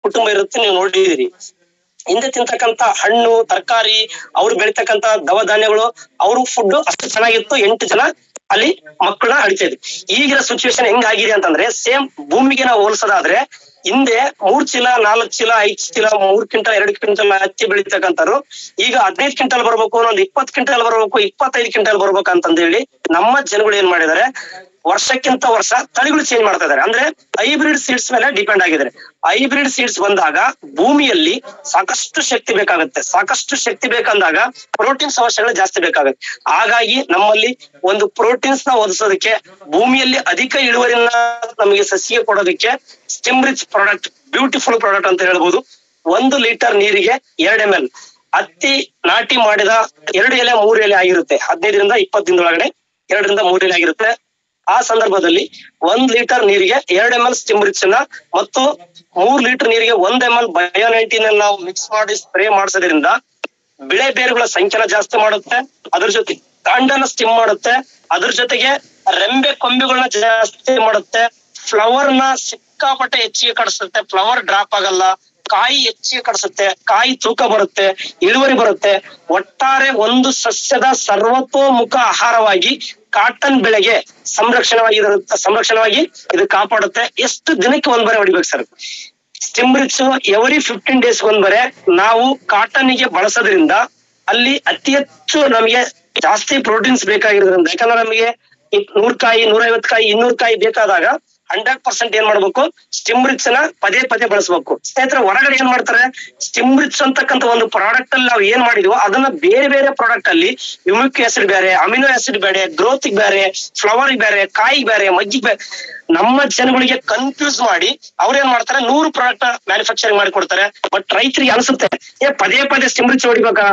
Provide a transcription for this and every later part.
ಕುಟುಂಬ ಇರುತ್ತೆ ನೀವು ನೋಡಿದಿರಿ ಹಿಂದೆ ತಿಂತಕ್ಕಂತ ಹಣ್ಣು ತರಕಾರಿ ಅವ್ರು ಬೆಳಿತಕ್ಕಂತ ದವಧಾನ್ಯಗಳು ಅವ್ರ ಫುಡ್ ಅಷ್ಟು ಚೆನ್ನಾಗಿತ್ತು ಎಂಟು ಜನ ಅಲ್ಲಿ ಮಕ್ಕಳನ್ನ ಅಳಿತಾ ಇದ್ರು ಈಗಿನ ಸಿಚುವೇಶನ್ ಹೆಂಗಾಗಿದೆ ಅಂತಂದ್ರೆ ಸೇಮ್ ಭೂಮಿಗೆ ನಾವು ಹೋಲಿಸೋದಾದ್ರೆ ಹಿಂದೆ ಮೂರ್ ಚೀಲ ನಾಲ್ಕು ಚೀಲ ಐದ್ ಚೀಲ ಮೂರ್ ಕ್ವಿಂಟಲ್ ಎರಡು ಕ್ವಿಂಟಲ್ ಹತ್ತಿ ಬೆಳಿತಕ್ಕಂಥವ್ರು ಈಗ ಹದಿನೈದು ಕ್ವಿಂಟಲ್ ಬರ್ಬೇಕು ಒಂದ್ ಇಪ್ಪತ್ ಕ್ವಿಂಟಲ್ ಬರ್ಬೇಕು ಇಪ್ಪತ್ತೈದು ಕ್ವಿಂಟಲ್ ಬರ್ಬೇಕು ಅಂತಂದೇಳಿ ನಮ್ಮ ಜನಗಳು ಏನ್ ಮಾಡಿದಾರೆ ವರ್ಷಕ್ಕಿಂತ ವರ್ಷ ತಳಿಗಳು ಚೇಂಜ್ ಮಾಡ್ತಾ ಇದಾರೆ ಅಂದ್ರೆ ಹೈಬ್ರಿಡ್ ಸೀಡ್ಸ್ ಮೇಲೆ ಡಿಪೆಂಡ್ ಆಗಿದ್ದಾರೆ ಹೈಬ್ರಿಡ್ ಸೀಡ್ಸ್ ಬಂದಾಗ ಭೂಮಿಯಲ್ಲಿ ಸಾಕಷ್ಟು ಶಕ್ತಿ ಬೇಕಾಗುತ್ತೆ ಸಾಕಷ್ಟು ಶಕ್ತಿ ಬೇಕಂದಾಗ ಪ್ರೋಟೀನ್ಸ್ ಅವಶ್ಯಗಳು ಜಾಸ್ತಿ ಬೇಕಾಗುತ್ತೆ ಹಾಗಾಗಿ ನಮ್ಮಲ್ಲಿ ಒಂದು ಪ್ರೋಟೀನ್ಸ್ ನ ಒದಗಿಸೋದಕ್ಕೆ ಭೂಮಿಯಲ್ಲಿ ಅಧಿಕ ಇಳುವರಿನ ನಮಗೆ ಸಸಿಗೆ ಕೊಡೋದಕ್ಕೆ Stimrich product beautiful product ಅಂತ ಹೇಳ್ಬೋದು ಒಂದು ಲೀಟರ್ ನೀರಿಗೆ ಎರಡ್ ಎಂ ಎಲ್ ಹತ್ತಿ ನಾಟಿ ಮಾಡಿದ ಎರಡು ಎಲೆ ಮೂರು ಎಲೆ ಆಗಿರುತ್ತೆ ಹದಿನೈದರಿಂದ ಇಪ್ಪತ್ತು ದಿನದೊಳಗಡೆ ಎರಡರಿಂದ ಮೂರು ಎಲೆ ಆಗಿರುತ್ತೆ ಆ ಸಂದರ್ಭದಲ್ಲಿ ಒಂದ್ ಲೀಟರ್ ನೀರಿಗೆ ಎರಡ್ ಎಂ ಎಲ್ ಸ್ಟಿಮ್ರಿಚ್ ನ ಮತ್ತು ಮೂರ್ ಲೀಟರ್ ನೀರಿಗೆ ಒಂದ್ ಎಂ ಎಲ್ ಬಯೋ ನೈನ್ಟೀನ್ ನಾವು ಮಿಕ್ಸ್ ಮಾಡಿ ಸ್ಪ್ರೇ ಮಾಡಿಸೋದ್ರಿಂದ ಬಿಳೆ ಬೇರುಗಳ ಸಂಖ್ಯೆನ ಜಾಸ್ತಿ ಮಾಡುತ್ತೆ ಅದ್ರ ಜೊತೆ ಕಾಂಡನ ಸ್ಟಿಮ್ ಮಾಡುತ್ತೆ ಅದ್ರ ಜೊತೆಗೆ ರೆಂಬೆ ಕೊಂಬೆಗಳನ್ನ ಜಾಸ್ತಿ ಮಾಡುತ್ತೆ ಫ್ಲವರ್ ನ ಸಿಕ್ಕಾಪಟ್ಟೆ ಹೆಚ್ಚಿಗೆ ಕಡಿಸುತ್ತೆ ಫ್ಲವರ್ ಡ್ರಾಪ್ ಆಗಲ್ಲ ಕಾಯಿ ಹೆಚ್ಚಿಗೆ ಕಡಿಸುತ್ತೆ ಕಾಯಿ ತೂಕ ಬರುತ್ತೆ ಇಳುವರಿ ಬರುತ್ತೆ ಒಟ್ಟಾರೆ ಒಂದು ಸಸ್ಯದ ಸರ್ವತೋಮುಖ ಆಹಾರವಾಗಿ ಕಾಟನ್ ಬೆಳೆಗೆ ಸಂರಕ್ಷಣವಾಗಿ ಸಂರಕ್ಷಣವಾಗಿ ಇದು ಕಾಪಾಡುತ್ತೆ ಎಷ್ಟು ದಿನಕ್ಕೆ ಒಂದ್ ಬರೆ ಹೊಡಿಬೇಕು sir Stimrich every fifteen days ಒಂದ್ ಬರೆ ನಾವು ಕಾಟನ್ ಗೆ ಬಳಸೋದ್ರಿಂದ ಅಲ್ಲಿ ಅತಿ ಹೆಚ್ಚು ನಮಗೆ ಜಾಸ್ತಿ ಪ್ರೋಟೀನ್ಸ್ ಬೇಕಾಗಿರೋದ್ರಿಂದ ಯಾಕಂದ್ರೆ ನಮಗೆ ನೂರ್ ಕಾಯಿ ನೂರೈವತ್ ಕಾಯಿ ಇನ್ನೂರ್ ಕಾಯಿ ಬೇಕಾದಾಗ ಹಂಡ್ರೆಡ್ ಪರ್ಸೆಂಟ್ ಏನ್ ಮಾಡ್ಬೇಕು ಸ್ಟಿಮ್ರಿಚ್ ನ ಪದೇ ಪದೇ ಬಳಸಬೇಕು ಸ್ನೇಹಿತರೆ ಹೊರಗಡೆ ಏನ್ ಮಾಡ್ತಾರೆ ಸ್ಟಿಮ್ರಿಚ್ ಅಂತಕ್ಕಂತ ಒಂದು ಪ್ರಾಡಕ್ಟ್ ಅಲ್ಲಿ ನಾವು ಏನ್ ಮಾಡಿದ್ವೋ ಅದನ್ನ ಬೇರೆ ಬೇರೆ ಪ್ರಾಡಕ್ಟ್ ಅಲ್ಲಿ ಯುಮಿಕ್ ಆಸಿಡ್ ಬೇರೆ ಅಮಿನೋ ಆಸಿಡ್ ಬೇರೆ ಗ್ರೋತ್ ಬೇರೆ ಫ್ಲವರ್ ಬೇರೆ ಕಾಯಿ ಬೇರೆ ಮಜ್ಜಿಗೆ ಬೇರೆ ನಮ್ಮ ಜನಗಳಿಗೆ ಕನ್ಫ್ಯೂಸ್ ಮಾಡಿ ಅವ್ರ ಏನ್ ಮಾಡ್ತಾರೆ ನೂರು ಪ್ರಾಡಕ್ಟ್ ಮ್ಯಾನುಫ್ಯಾಕ್ಚರಿಂಗ್ ಮಾಡಿ ಕೊಡ್ತಾರೆ ಬಟ್ ರೈತರಿಗೆ ಅನ್ಸುತ್ತೆ ಏ ಪದೇ ಪದೇ ಸ್ಟಿಮ್ರಿಚ್ ಹೊಡಿಬೇಕಾ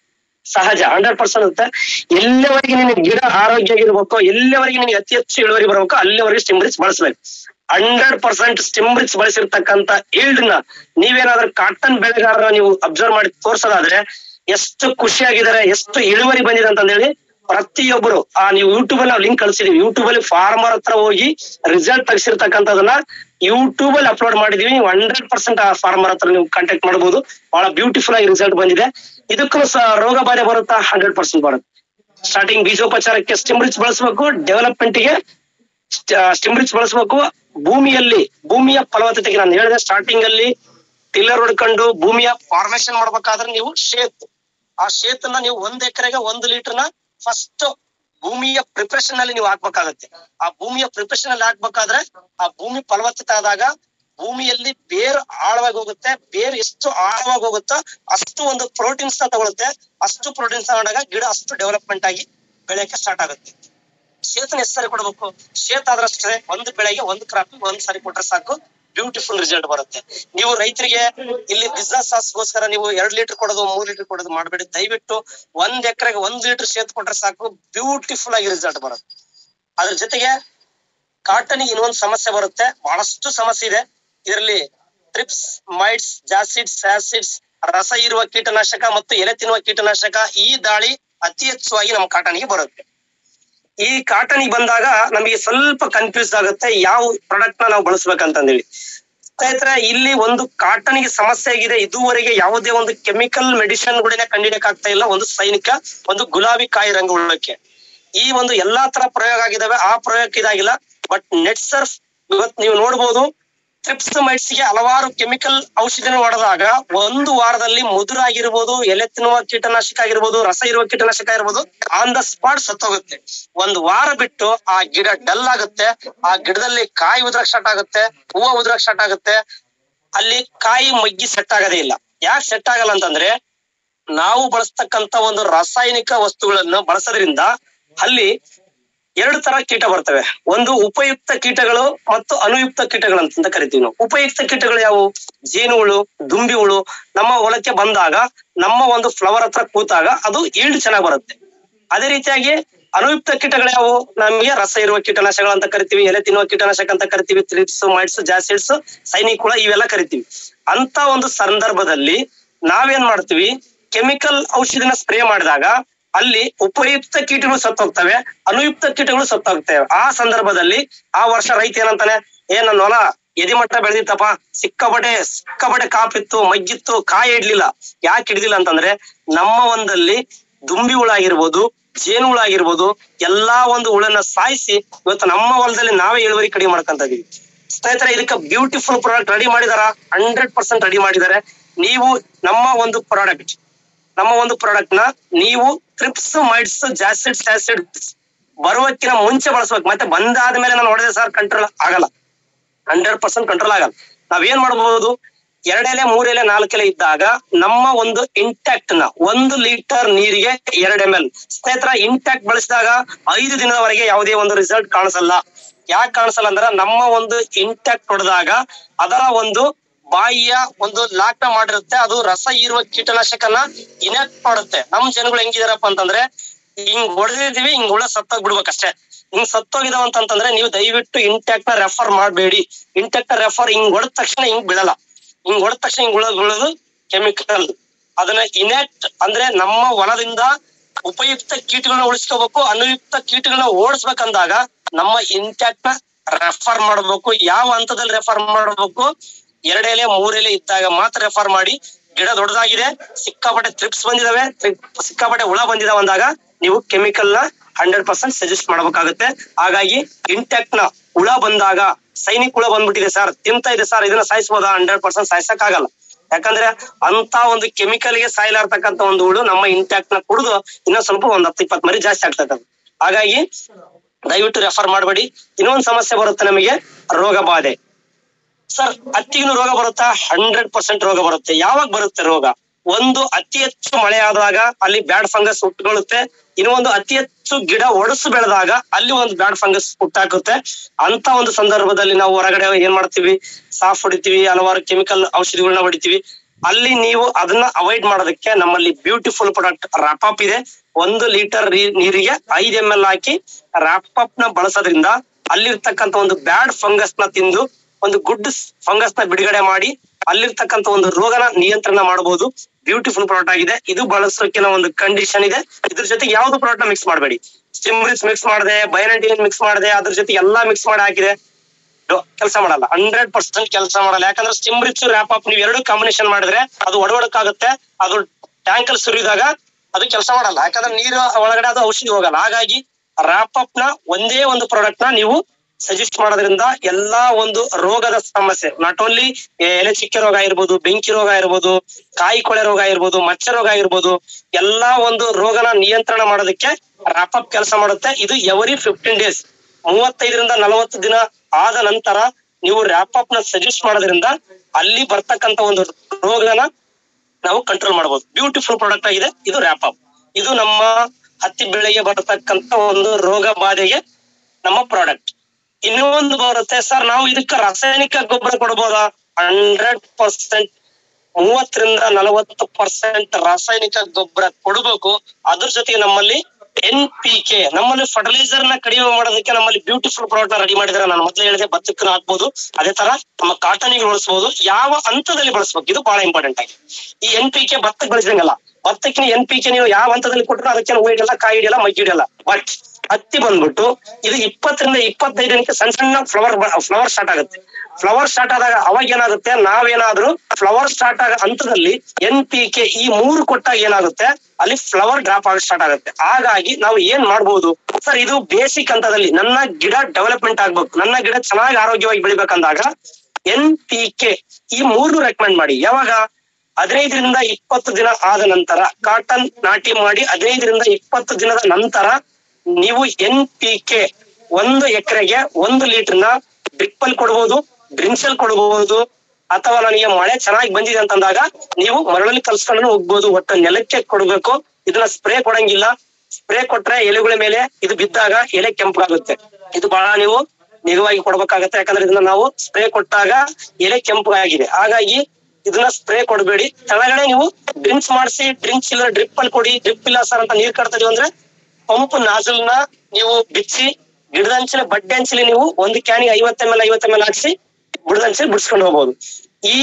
ಸಹಜ ಹಂಡ್ರೆಡ್ ಪರ್ಸೆಂಟ್ ಇರುತ್ತೆ ಎಲ್ಲಿವರೆಗೆ ನಿನಗೆ ಗಿಡ ಆರೋಗ್ಯ ಇರ್ಬೇಕು ಎಲ್ಲಿವರೆಗೆ ನಿನಗೆ ಅತಿ ಹೆಚ್ಚು ಇಳುವರಿ ಬರ್ಬೇಕು ಅಲ್ಲಿವರೆಗೆ ಸ್ಟಿಮ್ರಿಚ್ ಬಳಸ್ಬೇಕು ಹಂಡ್ರೆಡ್ ಪರ್ಸೆಂಟ್ ಸ್ಟಿಮ್ರಿಚ್ ಬಳಸಿರ್ತಕ್ಕಂತ ಈಲ್ಡ್ ನ ನೀವೇನಾದ್ರೂ ಕಾಟನ್ ಬೆಳೆಗಾರರ ನೀವು ಅಬ್ಸರ್ವ್ ಮಾಡಿ ತೋರ್ಸೋದಾದ್ರೆ ಎಷ್ಟು ಖುಷಿಯಾಗಿದ್ದಾರೆ ಎಷ್ಟು ಇಳುವರಿ ಬಂದಿದೆ ಅಂತ ಹೇಳಿ ಪ್ರತಿಯೊಬ್ಬರು ಆ ನೀವು ಯೂಟ್ಯೂಬ್ ಅಲ್ಲಿ ನಾವು ಲಿಂಕ್ ಕಳ್ಸಿದೀವಿ ಯೂಟ್ಯೂಬ್ ಅಲ್ಲಿ ಫಾರ್ಮರ್ ಹತ್ರ ಹೋಗಿ ರಿಸಲ್ಟ್ ತೆಗ್ಸಿರ್ತಕ್ಕಂಥದನ್ನ ಯೂಟ್ಯೂಬ್ ಅಲ್ಲಿ ಅಪ್ಲೋಡ್ ಮಾಡಿದೀವಿ ನೀವು ಹಂಡ್ರೆಡ್ ಪರ್ಸೆಂಟ್ ಆ ಫಾರ್ಮರ್ ಹತ್ರ ನೀವು ಕಾಂಟ್ಯಾಕ್ಟ್ ಮಾಡಬಹುದು ಬಹಳ ಬ್ಯೂಟಿಫುಲ್ ಆಗಿ ರಿಸಲ್ಟ್ ಬಂದಿದೆ ಇದಕ್ಕೂ ಸಹ ರೋಗ ಬಾಧೆ ಬರುತ್ತಾ ಹಂಡ್ರೆಡ್ ಪರ್ಸೆಂಟ್ ಬರುತ್ತೆ ಸ್ಟಾರ್ಟಿಂಗ್ ಬೀಜೋಪಚಾರಕ್ಕೆ ಸ್ಟಿಮ್ರಿಚ್ ಬಳಸಬೇಕು ಡೆವಲಪ್ಮೆಂಟ್ ಗೆ ಸ್ಟಿಮ್ರಿಚ್ ಬಳಸಬೇಕು ಭೂಮಿಯಲ್ಲಿ ಭೂಮಿಯ ಫಲವತ್ತತೆಗೆ ನಾನು ಹೇಳಿದೆ ಸ್ಟಾರ್ಟಿಂಗ್ ಅಲ್ಲಿ ಟಿಲ್ಲರ್ ಹೊಡ್ಕೊಂಡು ಭೂಮಿಯ ಫಾರ್ಮೇಶನ್ ಮಾಡ್ಬೇಕಾದ್ರೆ ನೀವು ಶೇತ್ ಆ ಶೇತನ್ನ ನೀವು ಒಂದ್ ಎಕರೆಗೆ ಒಂದು ಲೀಟರ್ನ ಫಸ್ಟ್ ಭೂಮಿಯ ಪ್ರಿಪ್ರೇಷನ್ ಅಲ್ಲಿ ನೀವು ಹಾಕ್ಬೇಕಾಗತ್ತೆ ಆ ಭೂಮಿಯ ಪ್ರಿಪ್ರೇಷನ್ ಅಲ್ಲಿ ಹಾಕ್ಬೇಕಾದ್ರೆ ಆ ಭೂಮಿ ಫಲವತ್ತತೆ ಆದಾಗ ಭೂಮಿಯಲ್ಲಿ ಬೇರು ಆಳವಾಗಿ ಹೋಗುತ್ತೆ ಬೇರು ಎಷ್ಟು ಆಳವಾಗಿ ಹೋಗುತ್ತೋ ಅಷ್ಟು ಒಂದು ಪ್ರೋಟೀನ್ಸ್ ನ ತಗೊಳುತ್ತೆ ಅಷ್ಟು ಪ್ರೋಟೀನ್ಸ್ ತಗೊಂಡಾಗ ಗಿಡ ಅಷ್ಟು ಡೆವಲಪ್ಮೆಂಟ್ ಆಗಿ ಬೆಳೆಯಕ್ಕೆ ಸ್ಟಾರ್ಟ್ ಆಗುತ್ತೆ ಶೇತನ ಎಷ್ಟು ಸಾರಿ ಕೊಡಬೇಕು ಶೇತ ಆದ್ರಷ್ಟೇ ಒಂದು ಬೆಳೆಗೆ ಒಂದು ಕ್ರಾಪ್ ಒಂದ್ ಸಾರಿ ಕೊಟ್ರೆ ಸಾಕು ಬ್ಯೂಟಿಫುಲ್ ರಿಸಲ್ಟ್ ಬರುತ್ತೆ ನೀವು ರೈತರಿಗೆ ಇಲ್ಲಿ ಬಿಸ್ನೆಸ್ ಸಾಸ್ಗೋಸ್ಕರ ನೀವು ಎರಡ್ ಲೀಟರ್ ಕೊಡೋದು ಮೂರ್ ಲೀಟರ್ ಕೊಡೋದು ಮಾಡಬೇಡಿ ದಯವಿಟ್ಟು ಒಂದ್ ಎಕರೆಗೆ ಒಂದ್ ಲೀಟರ್ ಶೇತ್ ಕೊಟ್ರೆ ಸಾಕು ಬ್ಯೂಟಿಫುಲ್ ಆಗಿ ರಿಸಲ್ಟ್ ಬರುತ್ತೆ ಅದ್ರ ಜೊತೆಗೆ ಕಾಟನ್ ಇನ್ನೊಂದು ಸಮಸ್ಯೆ ಬರುತ್ತೆ ಬಹಳಷ್ಟು ಸಮಸ್ಯೆ ಇದೆ ಇದರಲ್ಲಿ ಟ್ರಿಪ್ಸ್ ಮೈಟ್ಸ್ ಜಾಸಿಡ್ಸ್ ಆಸಿಡ್ಸ್ ರಸ ಇರುವ ಕೀಟನಾಶಕ ಮತ್ತು ಎಲೆ ತಿನ್ನುವ ಕೀಟನಾಶಕ ಈ ದಾಳಿ ಅತಿ ಹೆಚ್ಚಾಗಿ ನಮ್ಮ ಕಾಟನ್ಗೆ ಬರುತ್ತೆ ಈ ಕಾಟನ್ಗೆ ಬಂದಾಗ ನಮಗೆ ಸ್ವಲ್ಪ ಕನ್ಫ್ಯೂಸ್ ಆಗುತ್ತೆ ಯಾವ ಪ್ರಾಡಕ್ಟ್ ನ ನಾವು ಬಳಸ್ಬೇಕಂತಂದೇಳಿ ಸ್ನೇಹಿತರೆ ಇಲ್ಲಿ ಒಂದು ಕಾಟನ್ಗೆ ಸಮಸ್ಯೆ ಆಗಿದೆ ಇದುವರೆಗೆ ಯಾವುದೇ ಒಂದು ಕೆಮಿಕಲ್ ಮೆಡಿಸಿನ್ ಕೂಡ ಕಂಡಿಡಿಯಕ್ ಆಗ್ತಾ ಇಲ್ಲ ಒಂದು ಸೈನಿಕ ಒಂದು ಗುಲಾಬಿ ಕಾಯಿ ರಂಗ ಉಳ್ಳಕ್ಕೆ ಈ ಒಂದು ಎಲ್ಲಾ ತರ ಪ್ರಯೋಗ ಆಗಿದಾವೆ ಆ ಪ್ರಯೋಗಕ್ಕೆ ಇದಾಗಿಲ್ಲ ಬಟ್ ನೆಟ್ ಸರ್ಫ್ ಇವತ್ ನೀವು ನೋಡ್ಬೋದು ಟ್ರಿಪ್ಸ್ ಮೈಟ್ಸ್ ಗೆ ಹಲವಾರು ಕೆಮಿಕಲ್ ಔಷಧಿನ ಹೊಡೆದಾಗ ಒಂದು ವಾರದಲ್ಲಿ ಮುದುರು ಆಗಿರ್ಬೋದು ಎಲೆ ತಿನ್ನುವ ಕೀಟನಾಶಕ ಆಗಿರ್ಬೋದು ರಸ ಇರುವ ಕೀಟನಾಶಕ ಇರ್ಬೋದು ಆನ್ ದ ಸ್ಪಾಟ್ ಸತ್ತೋಗುತ್ತೆ ಒಂದು ವಾರ ಬಿಟ್ಟು ಆ ಗಿಡ ಡಲ್ ಆಗುತ್ತೆ ಆ ಗಿಡದಲ್ಲಿ ಕಾಯಿ ಉದ್ರಕ್ ಸ್ಟಾರ್ಟ್ ಆಗುತ್ತೆ ಹೂವು ಉದ್ರಕ್ ಸ್ಟಾರ್ಟ್ ಆಗುತ್ತೆ ಅಲ್ಲಿ ಕಾಯಿ ಮಗ್ಗಿ ಸೆಟ್ ಆಗೋದೇ ಇಲ್ಲ ಯಾಕೆ ಸೆಟ್ ಆಗಲ್ಲ ಅಂತಂದ್ರೆ ನಾವು ಬಳಸ್ತಕ್ಕಂತ ಒಂದು ರಾಸಾಯನಿಕ ವಸ್ತುಗಳನ್ನು ಬಳಸೋದ್ರಿಂದ ಅಲ್ಲಿ ಎರಡು ತರ ಕೀಟ ಬರ್ತವೆ ಒಂದು ಉಪಯುಕ್ತ ಕೀಟಗಳು ಮತ್ತು ಅನುಯುಕ್ತ ಕೀಟಗಳು ಅಂತ ಕರಿತೀವಿ ನಾವು ಉಪಯುಕ್ತ ಕೀಟಗಳು ಯಾವುವು ಜೇನುಹುಳು ದುಂಬಿ ಹುಳು ನಮ್ಮ ಹೊಲಕ್ಕೆ ಬಂದಾಗ ನಮ್ಮ ಒಂದು ಫ್ಲವರ್ ಹತ್ರ ಕೂತಾಗ ಅದು ಈಲ್ಡ್ ಚೆನ್ನಾಗ್ ಬರುತ್ತೆ ಅದೇ ರೀತಿಯಾಗಿ ಅನುಯುಕ್ತ ಕೀಟಗಳು ಯಾವುವು ನಮಗೆ ರಸ ಇರುವ ಕೀಟನಾಶಕಗಳು ಅಂತ ಕರಿತೀವಿ ಎಲೆ ತಿನ್ನುವ ಕೀಟನಾಶಕ ಅಂತ ಕರಿತೀವಿ ಥ್ರಿಪ್ಸ್ ಮೈಟ್ಸ್ ಜಾಸಿಡ್ಸ್ ಸೈನಿಕ್ ಹುಳ ಇವೆಲ್ಲ ಕರಿತೀವಿ ಅಂತ ಒಂದು ಸಂದರ್ಭದಲ್ಲಿ ನಾವೇನ್ ಮಾಡ್ತೀವಿ ಕೆಮಿಕಲ್ ಔಷಧಿನ ಸ್ಪ್ರೇ ಮಾಡಿದಾಗ ಅಲ್ಲಿ ಉಪಯುಕ್ತ ಕೀಟಗಳು ಸತ್ತೋಗ್ತವೆ ಅನುಯುಕ್ತ ಕೀಟಗಳು ಸತ್ತೋಗ್ತವೆ ಆ ಸಂದರ್ಭದಲ್ಲಿ ಆ ವರ್ಷ ರೈತ ಏನಂತಾನೆ ಏ ನನ್ನ ಹೊಲ ಎದಿ ಮಟ್ಟ ಬೆಳೆದಿತ್ತಪ್ಪ ಸಿಕ್ಕಾಪಟ್ಟೆ ಸಿಕ್ಕಾಪಟ್ಟೆ ಕಾಪಿತ್ತು ಮಗ್ಗಿತ್ತು ಕಾಯಿ ಇಡ್ಲಿಲ್ಲ ಯಾಕೆ ಹಿಡ್ದಿಲ್ಲ ಅಂತಂದ್ರೆ ನಮ್ಮ ಒಂದಲ್ಲಿ ದುಂಬಿ ಹುಳ ಆಗಿರ್ಬೋದು ಜೇನು ಹುಳ ಆಗಿರ್ಬೋದು ಎಲ್ಲಾ ಒಂದು ಹುಳನ ಸಾಯಿಸಿ ಇವತ್ತು ನಮ್ಮ ಹೊಲದಲ್ಲಿ ನಾವೇ ಇಳುವರಿ ಕಡಿಮೆ ಮಾಡ್ಕೊಂತ ಇದೀವಿ ಸ್ನೇಹಿತರೆ ಇದಕ್ಕೆ ಬ್ಯೂಟಿಫುಲ್ ಪ್ರಾಡಕ್ಟ್ ರೆಡಿ ಮಾಡಿದಾರ ಹಂಡ್ರೆಡ್ ಪರ್ಸೆಂಟ್ ರೆಡಿ ಮಾಡಿದ್ದಾರೆ ನೀವು ನಮ್ಮ ಒಂದು ಪ್ರಾಡಕ್ಟ್ ನಮ್ಮ ಒಂದು ಪ್ರಾಡಕ್ಟ್ ನ ನೀವು ಟ್ರಿಪ್ಸ್ ಮೈಡ್ಸ್ ಜಾಸಿಡ್ಸ್ ಆಸಿಡ್ಸ್ ಬರುವಕ್ಕಿನ ಮುಂಚೆ ಬಳಸ್ಬೇಕು ಮತ್ತೆ ಬಂದಾದ್ಮೇಲೆ ನಾನು ಹೊಡೆದೆ ಸರ್ ಕಂಟ್ರೋಲ್ ಆಗಲ್ಲ ಹಂಡ್ರೆಡ್ ಪರ್ಸೆಂಟ್ ಕಂಟ್ರೋಲ್ ಆಗಲ್ಲ ನಾವ್ ಏನ್ ಮಾಡಬಹುದು ಎರಡೆಲೆ ಮೂರೆಲೆ ನಾಲ್ಕೆಲೆ ಇದ್ದಾಗ ನಮ್ಮ ಒಂದು ಇಂಟ್ಯಾಕ್ಟ್ ನ ಒಂದು ಲೀಟರ್ ನೀರಿಗೆ ಎರಡ್ ಎಂ ಎಲ್ ಸ್ನೇಹಿತರ ಇಂಟ್ಯಾಕ್ಟ್ ಬಳಸಿದಾಗ ಐದು ದಿನದವರೆಗೆ ಯಾವುದೇ ಒಂದು ರಿಸಲ್ಟ್ ಕಾಣಿಸಲ್ಲ ಯಾಕೆ ಕಾಣಿಸಲ್ಲ ಅಂದ್ರೆ ನಮ್ಮ ಒಂದು ಇಂಟ್ಯಾಕ್ಟ್ ಹೊಡೆದಾಗ ಅದರ ಒಂದು ಬಾಯಿಯ ಒಂದು ಲಾಟ ಮಾಡಿರುತ್ತೆ ಅದು ರಸ ಹೀರುವ ಕೀಟನಾಶಕನ ಇನೆಕ್ಟ್ ಮಾಡುತ್ತೆ ನಮ್ ಜನಗಳು ಹೆಂಗಿದಾರಪ್ಪ ಅಂತಂದ್ರೆ ಹಿಂಗ್ ಹೊಡೆದಿದೀವಿ ಹಿಂಗ್ ಹುಳ ಸತ್ತೋಗ್ ಬಿಡ್ಬೇಕಷ್ಟೇ ಹಿಂಗ್ ಸತ್ತೋಗಿದಾವ ಅಂತಂದ್ರೆ ನೀವು ದಯವಿಟ್ಟು ಇಂಟ್ಯಾಕ್ಟ್ ನ ರೆಫರ್ ಮಾಡಬೇಡಿ ಇಂಟ್ಯಾಕ್ಟ್ ನ ರೆಫರ್ ಹಿಂಗ್ ಹೊಡೆದ ತಕ್ಷಣ ಹಿಂಗ್ ಬೀಳಲ್ಲ ಹಿಂಗ್ ಹೊಡೆದ ತಕ್ಷಣ ಹಿಂಗ್ ಹುಳ ಬೀಳೋದು ಕೆಮಿಕಲ್ ಅದನ್ನ ಇನೆಕ್ಟ್ ಅಂದ್ರೆ ನಮ್ಮ ಹೊಲದಿಂದ ಉಪಯುಕ್ತ ಕೀಟಗಳನ್ನ ಉಳಿಸ್ಕೋಬೇಕು ಅನುಯುಕ್ತ ಕೀಟಗಳನ್ನ ಓಡಿಸ್ಬೇಕಂದಾಗ ನಮ್ಮ ಇಂಟ್ಯಾಕ್ಟ್ ನ ರೆಫರ್ ಮಾಡ್ಬೇಕು ಯಾವ ಹಂತದಲ್ಲಿ ರೆಫರ್ ಮಾಡ್ಬೇಕು ಎರಡೆಲೆ ಮೂರೆಲೆ ಇದ್ದಾಗ ಮಾತ್ರ ರೆಫರ್ ಮಾಡಿ ಗಿಡ ದೊಡ್ಡದಾಗಿದೆ ಸಿಕ್ಕಾಪಟ್ಟೆ ಟ್ರಿಪ್ಸ್ ಬಂದಿದಾವೆ trip- ಸಿಕ್ಕಾಪಟ್ಟೆ ಹುಳ ಬಂದಿದಾವೆ ಅಂದಾಗ ನೀವು ಕೆಮಿಕಲ್ ನ ಹಂಡ್ರೆಡ್ ಪರ್ಸೆಂಟ್ ಸಜೆಸ್ಟ್ ಮಾಡ್ಬೇಕಾಗುತ್ತೆ ಹಾಗಾಗಿ ಇಂಟ್ಯಾಕ್ಟ್ ನ ಹುಳ ಬಂದಾಗ ಸೈನಿಕ್ ಹುಳ ಬಂದ್ಬಿಟ್ಟಿದೆ ಸರ್ ತಿಂತ ಇದೆ ಸರ್ ಇದನ್ನ ಸಾಯಿಸ್ಬೋದಾ ಹಂಡ್ರೆಡ್ ಪರ್ಸೆಂಟ್ ಸಾಯಿಸಕ್ ಆಗಲ್ಲ ಯಾಕಂದ್ರೆ ಅಂತ ಒಂದು ಕೆಮಿಕಲ್ ಗೆ ಸಾಯ್ಲಾರ್ತಕ್ಕಂತ ಒಂದು ಹುಳು ನಮ್ಮ ಇಂಟ್ಯಾಕ್ಟ್ ನ ಕುಡಿದು ಇನ್ನೊಂದ್ ಸ್ವಲ್ಪ ಒಂದ್ ಹತ್ತು ಇಪ್ಪತ್ ಮರಿ ಜಾಸ್ತಿ ಆಗ್ತದೆ ಅದು. ಹಾಗಾಗಿ ದಯವಿಟ್ಟು ರೆಫರ್ ಮಾಡಬೇಡಿ ಇನ್ನೊಂದ್ ಸಮಸ್ಯೆ ಬರುತ್ತೆ ನಮಗೆ ರೋಗ ಬಾಧೆ ಸರ್ ಹತ್ತಿಗೂ ರೋಗ ಬರುತ್ತಾ ಹಂಡ್ರೆಡ್ ಪರ್ಸೆಂಟ್ ರೋಗ ಬರುತ್ತೆ ಯಾವಾಗ ಬರುತ್ತೆ ರೋಗ ಒಂದು ಅತಿ ಹೆಚ್ಚು ಮಳೆ ಆದಾಗ ಅಲ್ಲಿ ಬ್ಯಾಡ್ ಫಂಗಸ್ ಹುಟ್ಟುಕೊಳ್ಳುತ್ತೆ ಇನ್ನೊಂದು ಅತಿ ಹೆಚ್ಚು ಗಿಡ ಒಡಸು ಬೆಳೆದಾಗ ಅಲ್ಲಿ ಒಂದು ಬ್ಯಾಡ್ ಫಂಗಸ್ ಹುಟ್ಟಾಕುತ್ತೆ ಅಂತ ಒಂದು ಸಂದರ್ಭದಲ್ಲಿ ನಾವು ಹೊರಗಡೆ ಏನ್ ಮಾಡ್ತೀವಿ ಸಾಫ್ ಹೊಡಿತೀವಿ ಹಲವಾರು ಕೆಮಿಕಲ್ ಔಷಧಿಗಳನ್ನ ಹೊಡಿತೀವಿ ಅಲ್ಲಿ ನೀವು ಅದನ್ನ ಅವಾಯ್ಡ್ ಮಾಡೋದಕ್ಕೆ ನಮ್ಮಲ್ಲಿ ಬ್ಯೂಟಿಫುಲ್ ಪ್ರಾಡಕ್ಟ್ ರಾಪಪ್ ಇದೆ ಒಂದು ಲೀಟರ್ ನೀರಿಗೆ ಐದ್ ಎಂ ಎಲ್ ಹಾಕಿ ರಾಪಪ್ ನ ಬಳಸೋದ್ರಿಂದ ಅಲ್ಲಿರ್ತಕ್ಕಂಥ ಒಂದು ಬ್ಯಾಡ್ ಫಂಗಸ್ ನ ತಿಂದು ಒಂದು ಗುಡ್ ಫಂಗಸ್ ನ ಬಿಡುಗಡೆ ಮಾಡಿ ಅಲ್ಲಿರ್ತಕ್ಕಂಥ ಒಂದು ರೋಗನ ನಿಯಂತ್ರಣ ಮಾಡಬಹುದು ಬ್ಯೂಟಿಫುಲ್ ಪ್ರಾಡಕ್ಟ್ ಆಗಿದೆ ಇದು ಬಳಸೋಕೆ ಒಂದು ಕಂಡೀಷನ್ ಇದೆ ಇದ್ರ ಜೊತೆಗೆ ಯಾವ್ದು ಪ್ರಾಡಕ್ಟ್ ಮಿಕ್ಸ್ ಮಾಡಬೇಡಿ ಸ್ಟಿಮ್ರಿಸ್ ಮಿಕ್ಸ್ ಮಾಡದೆ ಬಯೋನಟಿನ್ ಮಿಕ್ಸ್ ಮಾಡದೆ ಅದ್ರ ಜೊತೆ ಎಲ್ಲಾ ಮಿಕ್ಸ್ ಮಾಡಿ ಹಾಕಿದೆ ಕೆಲಸ ಮಾಡಲ್ಲ ಹಂಡ್ರೆಡ್ ಪರ್ಸೆಂಟ್ ಕೆಲಸ ಮಾಡಲ್ಲ ಯಾಕಂದ್ರೆ ಸ್ಟಿಮ್ ರಿಚ್ ರ್ಯಾಪ್ ಅಪ್ ನೀವು ಎರಡು ಕಾಂಬಿನೇಷನ್ ಮಾಡಿದ್ರೆ ಅದು ಒಡವಡಕ್ಕಾಗುತ್ತೆ ಅದು ಟ್ಯಾಂಕ್ ಅಲ್ಲಿ ಸುರಿದಾಗ ಅದು ಕೆಲಸ ಮಾಡಲ್ಲ ಯಾಕಂದ್ರೆ ನೀರು ಒಳಗಡೆ ಅದು ಔಷಧಿ ಹೋಗಲ್ಲ ಹಾಗಾಗಿ ರ್ಯಾಪ್ ಅಪ್ ನ ಒಂದೇ ಒಂದು ಪ್ರಾಡಕ್ಟ್ ನ ನೀವು ಸಜೆಸ್ಟ್ ಮಾಡೋದ್ರಿಂದ ಎಲ್ಲಾ ಒಂದು ರೋಗದ ಸಮಸ್ಯೆ ನಾಟ್ ಓನ್ಲಿ ಎಲೆ ಚಿಕ್ಕೆ ರೋಗ ಇರ್ಬೋದು ಬೆಂಕಿ ರೋಗ ಇರ್ಬೋದು ಕಾಯಿ ಕೊಳೆ ರೋಗ ಇರ್ಬೋದು ಮಚ್ಚ ರೋಗ ಇರ್ಬೋದು ಎಲ್ಲಾ ಒಂದು ರೋಗನ ನಿಯಂತ್ರಣ ಮಾಡೋದಕ್ಕೆ ರ್ಯಾಪ್ ಅಪ್ ಕೆಲಸ ಮಾಡುತ್ತೆ ಇದು ಎವರಿ ಫಿಫ್ಟೀನ್ ಡೇಸ್ ಮೂವತ್ತೈದರಿಂದ ನಲವತ್ತು ದಿನ ಆದ ನಂತರ ನೀವು ರ್ಯಾಪ್ ಅಪ್ ನ ಸಜೆಸ್ಟ್ ಮಾಡೋದ್ರಿಂದ ಅಲ್ಲಿ ಬರ್ತಕ್ಕಂತ ಒಂದು ರೋಗನ ನಾವು ಕಂಟ್ರೋಲ್ ಮಾಡಬಹುದು ಬ್ಯೂಟಿಫುಲ್ ಪ್ರಾಡಕ್ಟ್ ಆಗಿದೆ ಇದು ರ್ಯಾಪ್ ಅಪ್ ಇದು ನಮ್ಮ ಹತ್ತಿ ಬೆಳೆಗೆ ಬರತಕ್ಕಂತ ಒಂದು ರೋಗ ಬಾಧೆಗೆ ನಮ್ಮ ಪ್ರಾಡಕ್ಟ್ ಇನ್ನೊಂದು ಬರುತ್ತೆ ಸರ್ ನಾವು ಇದಕ್ಕೆ ರಾಸಾಯನಿಕ ಗೊಬ್ಬರ ಕೊಡ್ಬೋದಾ ಹಂಡ್ರೆಡ್ ಪರ್ಸೆಂಟ್ ಮೂವತ್ತರಿಂದ ನಲವತ್ತು ಪರ್ಸೆಂಟ್ ರಾಸಾಯನಿಕ ಗೊಬ್ಬರ ಕೊಡಬೇಕು ಅದ್ರ ಜೊತೆಗೆ ನಮ್ಮಲ್ಲಿ ಎನ್ ಪಿ ಕೆ ನಮ್ಮಲ್ಲಿ ಫರ್ಟಿಲೈಸರ್ ನ ಕಡಿಮೆ ಮಾಡೋದಕ್ಕೆ ನಮ್ಮಲ್ಲಿ ಬ್ಯೂಟಿಫುಲ್ ಪ್ರಾಡಕ್ಟ್ ರೆಡಿ ಮಾಡಿದ್ದಾರೆ ನಾನು ಮೊದಲೇ ಹೇಳಿದೆ ಭತ್ತಕ್ಕೆ ಹಾಕ್ಬೋದು ಅದೇ ತರ ನಮ್ಮ ಕಾಟನಿಗೆ ಬಳಸಬಹುದು ಯಾವ ಹಂತದಲ್ಲಿ ಬಳಸಬೇಕು ಇದು ಬಹಳ ಇಂಪಾರ್ಟೆಂಟ್ ಆಗಿ ಈ ಎನ್ ಪಿ ಕೆ ಭತ್ತಕ್ಕೆ ಬಳಸಿದಂಗಲ್ಲ ಭತ್ತಕ್ಕೆ ಎನ್ ಪಿ ಕೆ ನೀವು ಯಾವ ಹಂತದಲ್ಲಿ ಕೊಟ್ಟರು ಅದಕ್ಕೆ ಹೂ ಹಿಡಿಯಲ್ಲ ಕಾಯಿ ಹಿಡಿಯಲ್ಲ ಮಗ್ಗಿ ಹಿಡಿಯಲ್ಲ ಬಟ್ ಹತ್ತಿ ಬಂದ್ಬಿಟ್ಟು ಇದು ಇಪ್ಪತ್ತರಿಂದ ಇಪ್ಪತ್ತೈದು ದಿನಕ್ಕೆ ಸಣ್ಣ ಸಣ್ಣ ಫ್ಲವರ್ ಫ್ಲವರ್ ಸ್ಟಾರ್ಟ್ ಆಗುತ್ತೆ ಫ್ಲವರ್ ಸ್ಟಾರ್ಟ್ ಆದಾಗ ಅವಾಗ ಏನಾಗುತ್ತೆ ನಾವೇನಾದ್ರೂ ಫ್ಲವರ್ ಸ್ಟಾರ್ಟ್ ಆಗ ಹಂತದಲ್ಲಿ ಎನ್ ಪಿ ಕೆ ಈ ಮೂರು ಕೊಟ್ಟಾಗ ಏನಾಗುತ್ತೆ ಅಲ್ಲಿ ಫ್ಲವರ್ ಡ್ರಾಪ್ ಆಗ ಸ್ಟಾರ್ಟ್ ಆಗುತ್ತೆ ಹಾಗಾಗಿ ನಾವು ಏನ್ ಮಾಡ್ಬೋದು ಸರ್ ಇದು ಬೇಸಿಕ್ ಹಂತದಲ್ಲಿ ನನ್ನ ಗಿಡ ಡೆವಲಪ್ಮೆಂಟ್ ಆಗ್ಬೇಕು ನನ್ನ ಗಿಡ ಚೆನ್ನಾಗಿ ಆರೋಗ್ಯವಾಗಿ ಬೆಳಿಬೇಕಂದಾಗ ಎನ್ ಪಿ ಕೆ ಈ ಮೂರು ರೆಕಮೆಂಡ್ ಮಾಡಿ ಯಾವಾಗ ಹದಿನೈದರಿಂದ ಇಪ್ಪತ್ತು ದಿನ ಆದ ನಂತರ ಕಾಟನ್ ನಾಟಿ ಮಾಡಿ ಹದಿನೈದರಿಂದ ಇಪ್ಪತ್ತು ದಿನದ ನಂತರ ನೀವು ಎನ್ ಪಿ ಕೆ ಒಂದು ಎಕರೆಗೆ ಒಂದು ಲೀಟರ್ನ ಡ್ರಿಪ್ ಅಲ್ಲಿ ಕೊಡ್ಬೋದು ಡ್ರಿಂಕ್ಸ್ ಅಲ್ಲಿ ಕೊಡ್ಬೋದು ಅಥವಾ ನನಗೆ ಮಳೆ ಚೆನ್ನಾಗಿ ಬಂದಿದೆ ಅಂತಂದಾಗ ನೀವು ಮರಳಲ್ಲಿ ಕಲ್ಸ್ಕೊಂಡು ಹೋಗ್ಬೋದು ಒಟ್ಟು ನೆಲಕ್ಕೆ ಕೊಡ್ಬೇಕು ಇದನ್ನ ಸ್ಪ್ರೇ ಕೊಡಂಗಿಲ್ಲ ಸ್ಪ್ರೇ ಕೊಟ್ರೆ ಎಲೆಗಳ ಮೇಲೆ ಇದು ಬಿದ್ದಾಗ ಎಲೆ ಕೆಂಪಾಗುತ್ತೆ ಇದು ಬಹಳ ನೀವು ನಿಗವಾಗಿ ಕೊಡ್ಬೇಕಾಗತ್ತೆ ಯಾಕಂದ್ರೆ ಇದನ್ನ ನಾವು ಸ್ಪ್ರೇ ಕೊಟ್ಟಾಗ ಎಲೆ ಕೆಂಪಾಗಿದೆ ಹಾಗಾಗಿ ಇದನ್ನ ಸ್ಪ್ರೇ ಕೊಡಬೇಡಿ ಕೆಳಗಡೆ ನೀವು ಡ್ರಿಂಕ್ಸ್ ಮಾಡಿಸಿ ಡ್ರಿಂಕ್ಸ್ ಇಲ್ಲ ಡ್ರಿಪ್ ಅಲ್ಲಿ ಕೊಡಿ ಡ್ರಿಪ್ ಇಲ್ಲ ಸರ್ ಅಂತ ನೀರ್ ಕಟ್ತಾ ಇದೀವಿ ಅಂದ್ರೆ ಪಂಪ್ ನಾಜಲ್ನ ನೀವು ಬಿಚ್ಚಿ ಗಿಡದಂಚಿನ ಬಡ್ಡೆ ಹಂಚಲಿ ನೀವು ಒಂದು ಕ್ಯಾನಿಗೆ ಐವತ್ತ ಎಂ ಎಲ್ ಐವತ್ತ ಎಂ ಎಲ್ ಹಾಕ್ಸಿ ಬುಡದಂಚಲಿ ಬಿಡಿಸ್ಕೊಂಡು ಹೋಗ್ಬೋದು ಈ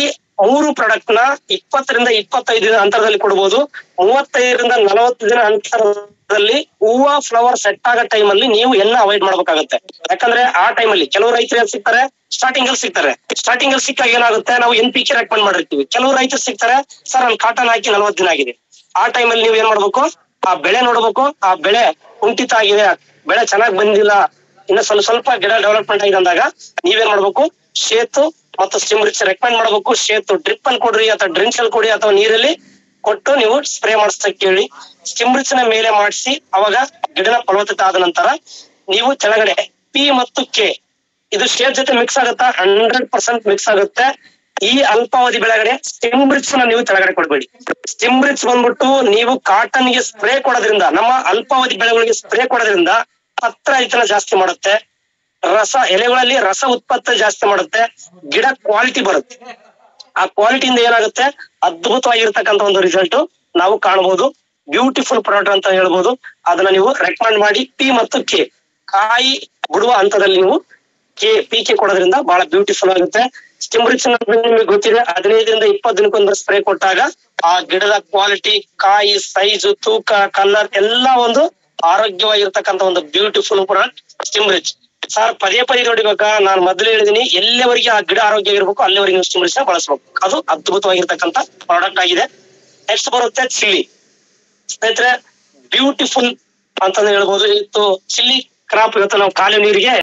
ಮೂರು ಪ್ರಾಡಕ್ಟ್ ನ ಇಪ್ಪತ್ತರಿಂದ ಇಪ್ಪತ್ತೈದು ದಿನ ಅಂತರದಲ್ಲಿ ಕೊಡ್ಬೋದು ಮೂವತ್ತೈದರಿಂದ ನಲವತ್ತು ದಿನ ಅಂತರದಲ್ಲಿ ಹೂವ ಫ್ಲವರ್ ಸೆಟ್ ಆಗೋ ಟೈಮ್ ಅಲ್ಲಿ ನೀವು ಎನ್ನ ಅವಾಯ್ಡ್ ಮಾಡ್ಬೇಕಾಗತ್ತೆ ಯಾಕಂದ್ರೆ ಆ ಟೈಮ್ ಅಲ್ಲಿ ಕೆಲವು ರೈತರು ಏನ್ ಸಿಗ್ತಾರೆ ಸ್ಟಾರ್ಟಿಂಗ್ ಅಲ್ಲಿ ಸಿಗ್ತಾರೆ ಸ್ಟಾರ್ಟಿಂಗ್ ಅಲ್ಲಿ ಸಿಕ್ಕಾಗ ಏನಾಗುತ್ತೆ ನಾವು ಎನ್ ಪಿ ಕೆ ರೆಕಮೆಂಡ್ ಮಾಡಿರ್ತೀವಿ ಕೆಲವು ರೈತರು ಸಿಗ್ತಾರೆ ಸರ್ ಅಲ್ಲಿ ಕಾಟನ್ ಹಾಕಿ ನಲವತ್ತು ದಿನ ಆಗಿದೆ ಆ ಟೈಮ್ ಅಲ್ಲಿ ನೀವು ಏನ್ ಮಾಡ್ಬೇಕು ಆ ಬೆಳೆ ನೋಡ್ಬೇಕು ಆ ಬೆಳೆ ಕುಂಠಿತ ಆಗಿದೆ ಬೆಳೆ ಚೆನ್ನಾಗ್ ಬಂದಿಲ್ಲ ಇನ್ನ ಸ್ವಲ್ಪ ಸ್ವಲ್ಪ ಗಿಡ ಡೆವಲಪ್ಮೆಂಟ್ ಆಗಿದೆ ಅಂದಾಗ ನೀವೇನ್ ಮಾಡ್ಬೇಕು ಶೇತು ಮತ್ತು ಸ್ಟಿಮ್ರಿಚ್ ರೆಕಮೆಂಡ್ ಮಾಡ್ಬೇಕು ಶೇತು ಡ್ರಿಪ್ ಅಲ್ಲಿ ಕೊಡ್ರಿ ಅಥವಾ ಡ್ರಿಂಕ್ಸ್ ಅಲ್ಲಿ ಕೊಡಿ ಅಥವಾ ನೀರಲ್ಲಿ ಕೊಟ್ಟು ನೀವು ಸ್ಪ್ರೇ ಮಾಡಿಸ್ತಕ್ ಕೇಳಿ ಸ್ಟಿಮ್ರಿಚ್ ನ ಮೇಲೆ ಮಾಡಿಸಿ ಅವಾಗ ಗಿಡನ ಫಲವತ್ತತೆ ಆದ ನಂತರ ನೀವು ಕೆಳಗಡೆ ಪಿ ಮತ್ತು ಕೆ ಇದು ಶೇರ್ ಜೊತೆ ಮಿಕ್ಸ್ ಆಗುತ್ತಾ ಹಂಡ್ರೆಡ್ ಪರ್ಸೆಂಟ್ ಮಿಕ್ಸ್ ಆಗುತ್ತೆ ಈ ಅಲ್ಪಾವಧಿ ಬೆಳೆಗಡೆ ಸ್ಟಿಮ್ರಿಚ್ ನ ನೀವು ಕೆಳಗಡೆ ಕೊಡ್ಬೇಡಿ ಸ್ಟಿಮ್ರಿಚ್ ಬಂದ್ಬಿಟ್ಟು ನೀವು ಕಾಟನ್ ಗೆ ಸ್ಪ್ರೇ ಕೊಡೋದ್ರಿಂದ ನಮ್ಮ ಅಲ್ಪಾವಧಿ ಬೆಳೆಗಳಿಗೆ ಸ್ಪ್ರೇ ಕೊಡೋದ್ರಿಂದ ಪತ್ರ ಐತನ ಜಾಸ್ತಿ ಮಾಡುತ್ತೆ ರಸ ಎಲೆಗಳಲ್ಲಿ ರಸ ಉತ್ಪತ್ತಿ ಜಾಸ್ತಿ ಮಾಡುತ್ತೆ ಗಿಡ ಕ್ವಾಲಿಟಿ ಬರುತ್ತೆ ಆ ಕ್ವಾಲಿಟಿಯಿಂದ ಏನಾಗುತ್ತೆ ಅದ್ಭುತವಾಗಿರ್ತಕ್ಕಂಥ ಒಂದು ರಿಸಲ್ಟ್ ನಾವು ಕಾಣಬಹುದು ಬ್ಯೂಟಿಫುಲ್ ಪ್ರಾಡಕ್ಟ್ ಅಂತ ಹೇಳ್ಬೋದು ಅದನ್ನ ನೀವು ರೆಕಮೆಂಡ್ ಮಾಡಿ ಪಿ ಮತ್ತು ಕೆ ಕಾಯಿ ಬಿಡುವ ಹಂತದಲ್ಲಿ ನೀವು ಕೆ ಪಿ ಕೆ ಕೊಡೋದ್ರಿಂದ ಬಹಳ ಬ್ಯೂಟಿಫುಲ್ ಆಗುತ್ತೆ ಸ್ಟಿಮ್ರಿಚ್ ನಿಮಗೆ ಗೊತ್ತಿದೆ ಹದಿನೈದರಿಂದ ಇಪ್ಪತ್ತು ದಿನಕ್ಕೊಂದು ಸ್ಪ್ರೇ ಕೊಟ್ಟಾಗ ಆ ಗಿಡದ ಕ್ವಾಲಿಟಿ ಕಾಯಿ ಸೈಜ್ ತೂಕ ಕಲರ್ ಎಲ್ಲ ಒಂದು ಆರೋಗ್ಯವಾಗಿರ್ತಕ್ಕಂಥ ಒಂದು ಬ್ಯೂಟಿಫುಲ್ ಪ್ರಾಡಕ್ಟ್ ಸ್ಟಿಮ್ರಿಚ್ ಸರ್ ಪದೇ ಪದೇ ನೋಡಿಬೇಕಾ ನಾನು ಮೊದಲು ಹೇಳಿದೀನಿ ಎಲ್ಲಿವರೆಗೆ ಆ ಗಿಡ ಆರೋಗ್ಯ ಇರಬೇಕು ಅಲ್ಲಿವರೆಗೆ ನೀವು ಸ್ಟಿಮ್ರಿಚ್ ನ ಬಳಸಬೇಕು ಅದು ಅದ್ಭುತವಾಗಿರ್ತಕ್ಕಂಥ ಪ್ರಾಡಕ್ಟ್ ಆಗಿದೆ ನೆಕ್ಸ್ಟ್ ಬರುತ್ತೆ ಚಿಲ್ಲಿ ಸ್ನೇಹಿತರೆ ಬ್ಯೂಟಿಫುಲ್ ಅಂತಂದು ಹೇಳ್ಬೋದು ಇವತ್ತು ಚಿಲ್ಲಿ ಕ್ರಾಪ್ ಇವತ್ತು ನಾವು ಕಾಲು ನೀರಿಗೆ